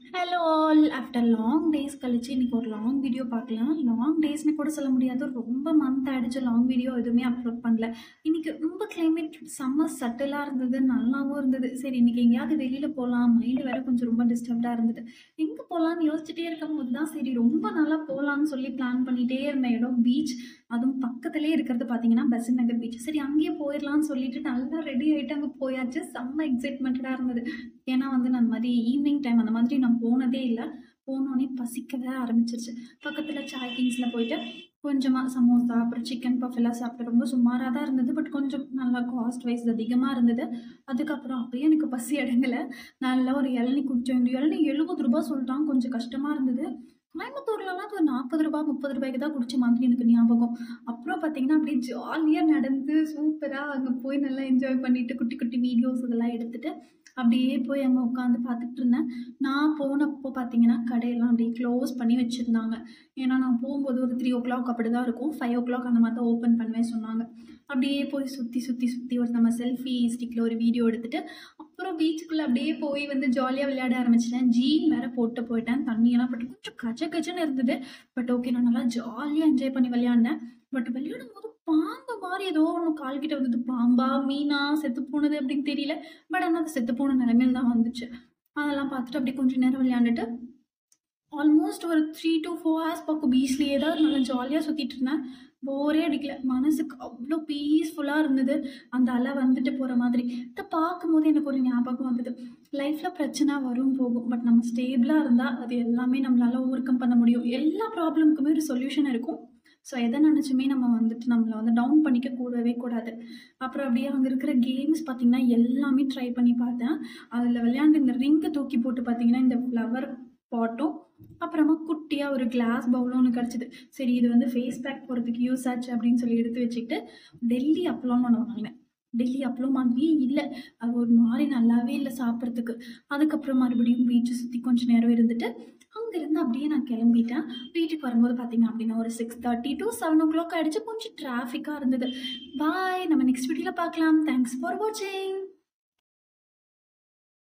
hello all after long days கழிச்சு இன்றைக்கி ஒரு லாங் வீடியோ பார்க்கலாம் லாங் டேஸ்னு கூட சொல்ல முடியாது ரொம்ப மந்த் ஆகிடுச்சு லாங் வீடியோ எதுவுமே அப்லோட் பண்ணல இன்றைக்கி ரொம்ப கிளைமேட் செம்ம சட்டிலாக இருந்தது நல்லாவும் இருந்தது சரி இன்றைக்கி எங்கேயாவது வெளியில் போகலாம் மைண்டு வேறு கொஞ்சம் ரொம்ப டிஸ்டர்ப்டாக இருந்தது எங்கே போகலான்னு யோசிச்சுட்டே இருக்கும் போது தான் சரி ரொம்ப நல்லா போகலான்னு சொல்லி பிளான் பண்ணிகிட்டே இருந்த இடம் பீச் அதுவும் பக்கத்துலேயே இருக்கிறது பார்த்தீங்கன்னா பெசன் நகர் பீச் சரி அங்கேயே போயிடலான்னு சொல்லிட்டு நல்லா ரெடி ஆகிட்டு அங்கே போயாச்சு செம்ம எக்ஸைட்மெண்ட்டாக இருந்தது ஏன்னா வந்து நான் அந்த மாதிரி ஈவினிங் டைம் அந்த மாதிரி நான் போனதே இல்லை போனோடனே பசிக்கவே ஆரம்பிச்சிருச்சு பக்கத்தில் சாய் கிங்ஸில் போயிட்டு கொஞ்சமாக சமோசா அப்புறம் சிக்கன் பஃப் எல்லாம் சாப்பிட்டு ரொம்ப சுமாராக தான் இருந்தது பட் கொஞ்சம் நல்லா காஸ்ட் வைஸ் அதிகமாக இருந்தது அதுக்கப்புறம் அப்பயே எனக்கு பசி அடங்கலை நல்லா ஒரு இளநி குடித்தோம் இந்த இளநி எழுபது ரூபா சொல்லிட்டான் கொஞ்சம் கஷ்டமாக இருந்தது கோயம்புத்தூர்லலாம் அது நாற்பது ரூபா முப்பது ரூபாய்க்கு தான் குடிச்ச மாதிரி எனக்கு ஞாபகம் அப்புறம் பார்த்தீங்கன்னா அப்படியே ஜாலியாக நடந்து சூப்பராக அங்கே போய் நல்லா என்ஜாய் பண்ணிட்டு குட்டி குட்டி வீடியோஸ் இதெல்லாம் எடுத்துட்டு அப்படியே போய் அங்கே உட்காந்து பார்த்துட்டு இருந்தேன் நான் போனப்போ பார்த்தீங்கன்னா கடையெல்லாம் அப்படியே க்ளோஸ் பண்ணி வச்சுருந்தாங்க ஏன்னா நான் போகும்போது ஒரு த்ரீ ஓ கிளாக் அப்படி தான் இருக்கும் ஃபைவ் ஓ கிளாக் அந்த மாதிரி தான் ஓப்பன் பண்ணுவேன் சொன்னாங்க அப்படியே போய் சுற்றி சுற்றி சுற்றி ஒரு நம்ம செல்ஃபி ஸ்டிக்கில் ஒரு வீடியோ எடுத்துகிட்டு அப்புறம் பீச்சுக்குள்ளே அப்படியே போய் வந்து ஜாலியாக விளையாட ஆரம்பிச்சிட்டேன் ஜீன் வேறு போட்டு போயிட்டேன் தண்ணியெல்லாம் பட்டு கொஞ்சம் கஜ கஜன்னு இருந்தது பட் ஓகே நான் நல்லா ஜாலியாக என்ஜாய் பண்ணி விளையாடினேன் பட் விளையாடும் போது பாம்பு மாதிரி ஏதோ ஒன்று கால்கிட்ட வந்தது பாம்பா மீனா செத்து போனது அப்படின்னு தெரியல பட் ஆனால் அது செத்து போன நிலைமையில் தான் வந்துச்சு அதெல்லாம் பார்த்துட்டு அப்படியே கொஞ்சம் நேரம் விளையாண்டுட்டு ஆல்மோஸ்ட் ஒரு த்ரீ டு ஃபோர் ஹவர்ஸ் பக்கம் பீச்லேயே தான் நல்லா ஜாலியாக சுற்றிட்டு இருந்தேன் போரே அடிக்கல மனசுக்கு அவ்வளோ பீஸ்ஃபுல்லாக இருந்தது அந்த அலை வந்துட்டு போகிற மாதிரி இதை பார்க்கும்போது எனக்கு ஒரு ஞாபகம் வந்தது லைஃப்பில் பிரச்சனை வரும் போகும் பட் நம்ம ஸ்டேபிளாக இருந்தால் அது எல்லாமே நம்மளால் ஓவர் கம் பண்ண முடியும் எல்லா ப்ராப்ளமுக்குமே ஒரு சொல்யூஷன் இருக்கும் ஸோ எதை நினச்சுமே நம்ம வந்துட்டு நம்மளை வந்து டவுன் பண்ணிக்க கூடவே கூடாது அப்புறம் அப்படியே அங்கே இருக்கிற கேம்ஸ் பார்த்திங்கன்னா எல்லாமே ட்ரை பண்ணி பார்த்தேன் அதில் விளையாண்டு இந்த ரிங்கை தூக்கி போட்டு பார்த்திங்கன்னா இந்த ஃப்ளவர் பாட்டும் அப்புறமா குட்டியாக ஒரு கிளாஸ் பவுலும் ஒன்று கிடச்சிது சரி இது வந்து ஃபேஸ் பேக் போகிறதுக்கு யூஸ் ஆச்சு அப்படின்னு சொல்லி எடுத்து வச்சுக்கிட்டு டெல்லி அப்பளம்னு ஒன்று வாங்கினேன் டெல்லி அப்பளம் மாதிரியே இல்லை அது ஒரு மாதிரி நல்லாவே இல்லை சாப்பிட்றதுக்கு அதுக்கப்புறம் மறுபடியும் பீச்சை சுற்றி கொஞ்சம் நேரம் இருந்துட்டு அங்கேருந்து அப்படியே நான் கிளம்பிட்டேன் வீட்டுக்கு வரும்போது பார்த்தீங்க அப்படின்னா ஒரு six thirty to seven o'clock ஆகிடுச்சு கொஞ்சம் டிராஃபிக்காக இருந்தது பாய் நம்ம நெக்ஸ்ட் வீடியோவில் பார்க்கலாம் தேங்க்ஸ் ஃபார் வாட்சிங்